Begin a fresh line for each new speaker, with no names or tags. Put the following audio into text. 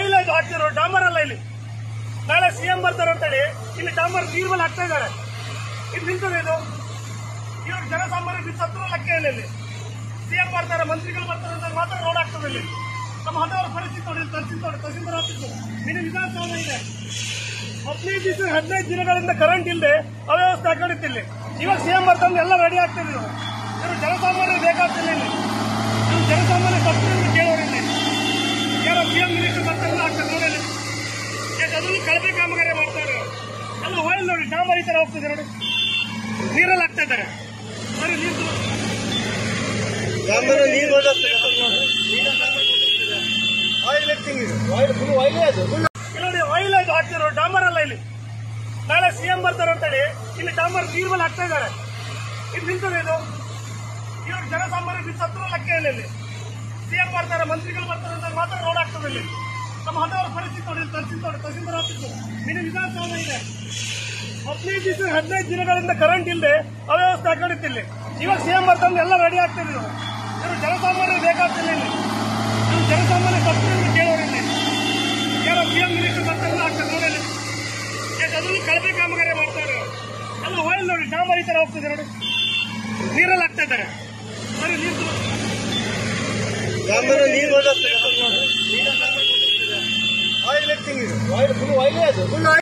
Oil ಇದು ಹಾಕ್ತಿರೋ ಡಾಂಬರ್ ಅಲ್ಲ ಇಲ್ಲಿ ನಾಳೆ ಸಿಎಂ ಬರ್ತಾರೆ ಅಂತೇಳಿ ಇಲ್ಲಿ ಡಾಂಬರ್ ನೀರ್ ಮೇಲೆ ಹಾಕ್ತಾ ಇದ್ದಾರೆ ಇದು ನಿಂತದೆ ಇದು ಇವ್ರು ಜನಸಾಮಾನ್ಯರಿಗೆ ಸತ್ರು ಲೆಕ್ಕ ಇಲ್ಲ ಇಲ್ಲಿ ಸಿಎಂ ಬರ್ತಾರೆ ಮಂತ್ರಿಗಳು ಬರ್ತಾರೆ ಅಂತ ಮಾತ್ರ ರೋಡ್ ಆಗ್ತದೆ ಇಲ್ಲಿ ನಮ್ಮ ಹದಿನಾರು ಪರಿಸ್ಥಿತಿ ನೋಡಿ ತಹಸೀಲ್ ನೋಡಿ ತಹಸೀಲ್ದಾರ್ ಆಫೀಸು ಮಿನಿ ವಿಧಾನಸೌಧ ಇದೆ ಹದಿನೈದು ದಿವಸ ಹದಿನೈದು ದಿನಗಳಿಂದ ಕರೆಂಟ್ ಇಲ್ಲದೆ ಅವ್ಯವಸ್ಥೆ ಹಾಕೊಂಡಿತ್ತು ಇಲ್ಲಿ ಇವಾಗ ಸಿಎಂ ಬರ್ತಾನೆ ಎಲ್ಲ ರೆಡಿ ಆಗ್ತಿದೆ ಇವರು ಇವರು ಜನಸಾಮಾನ್ಯರಿಗೆ ಬೇಕಾಗ್ತಿಲ್ಲ ಇಲ್ಲಿ ಇವರು ಜನಸಾಮಾನ್ಯ ತಪ್ಪು ಕೇಳೋರು ಇಲ್ಲಿ ಯಾರೋ ಸಿಎಂ ಮಿನಿಸ್ಟರ್ ಬರ್ತಾರೆ ಆಗ್ತದೆ ನೋಡಿ ಇಲ್ಲಿ. ಯಾಕೆ ಅದನ್ನು ಕಳಪೆ ಕಾಮಗಾರಿ ಮಾಡ್ತಾರೆ ಎಲ್ಲ ಹೋಯ್ಲ್ ನೋಡಿ ಡಾಂಬರ್ ಈ ತರ ಹೋಗ್ತಿದೆ ನೋಡಿ ನೀರಲ್ಲಿ ಹಾಕ್ತಾ ಇದ್ದಾರೆ ಸರಿ ನೀರು
ಡಾಂಬರ್ ನೀರು ಆಯಿಲ್ ಎಕ್ಟಿಂಗ್ ಇದು ಆಯಿಲ್ ಫುಲ್ ಆಯಿಲೇ ಅದು full
ಇಲ್ಲಿ ನೋಡಿ ಆಯಿಲ್ ಇದು ಹಾಕ್ತಿರೋ ಡಾಂಬರ್ ಅಲ್ಲ ಇಲ್ಲಿ ನಾಳೆ ಸಿಎಂ ಬರ್ತಾರೆ ಅಂತೇಳಿ ಇಲ್ಲಿ ಡಾಂಬರ್ ನೀರ್ ಮೇಲೆ ಹಾಕ್ತಾ ಇದ್ದಾರೆ ಇದು ನಿಂತದೆ ಇದು ಇವ್ರು ಜನಸಾಮಾನ್ಯರಿಗೆ ಸತ್ರು ಲೆಕ್ಕ ಇಲ್ಲ ಇಲ್ಲಿ ಸಿಎಂ ಬರ್ತಾರೆ ಮಂತ್ರಿಗಳು ಬರ್ತಾರೆ ಅಂತ ಮಾತ್ರ ರೋಡ್ ಆಗ್ತದೆ ಇಲ್ಲಿ ನಮ್ಮ ಹದಿನಾರು ಪರಿಸ್ಥಿತಿ ನೋಡಿ ತಹಸೀಲ್ ನೋಡಿ ತಹಸೀಲ್ದಾರ್ ಆಫೀಸು ಮಿನಿ ವಿಧಾನಸೌಧ ಇದೆ ಹದಿನೈದು ದಿವಸ ಹದಿನೈದು ದಿನಗಳಿಂದ ಕರೆಂಟ್ ಇಲ್ಲದೆ ಅವ್ಯವಸ್ಥೆ ಹಾಕೊಂಡಿತ್ತು ಇಲ್ಲಿ ಇವಾಗ ಸಿಎಂ ಬರ್ತಾನೆ ಎಲ್ಲ ರೆಡಿ ಆಗ್ತಿದೆ ಇವರು ಇವರು ಜನಸಾಮಾನ್ಯರಿಗೆ ಬೇಕಾಗ್ತಿಲ್ಲ ಇಲ್ಲಿ ಇವರು ಜನಸಾಮಾನ್ಯ ತಪ್ಪು ಕೇಳೋರು ಇಲ್ಲಿ ಯಾರೋ ಸಿಎಂ ಮಿನಿಸ್ಟರ್ ಬರ್ತಾರೆ ಆಗ್ತದೆ ನೋಡಿ ಇಲ್ಲಿ. ಯಾಕೆ ಅದನ್ನು ಕಳಪೆ ಕಾಮಗಾರಿ ಮಾಡ್ತಾರೆ ಎಲ್ಲ ಹೋಯ್ಲ್ ನೋಡಿ ಡಾಂಬರ್ ಈ ತರ ಹೋಗ್ತಿದೆ ನೋಡಿ ನೀರಲ್ಲಿ ಹಾಕ್ತಾ ಇದ್ದಾರೆ ಸರಿ ನೀರು
ಡಾಂಬರ್ ನೀರು ಆಯಿಲ್ ಎಕ್ಟಿಂಗ್ ಇದು ಆಯಿಲ್ ಫುಲ್ ಆಯಿಲೇ ಅದು full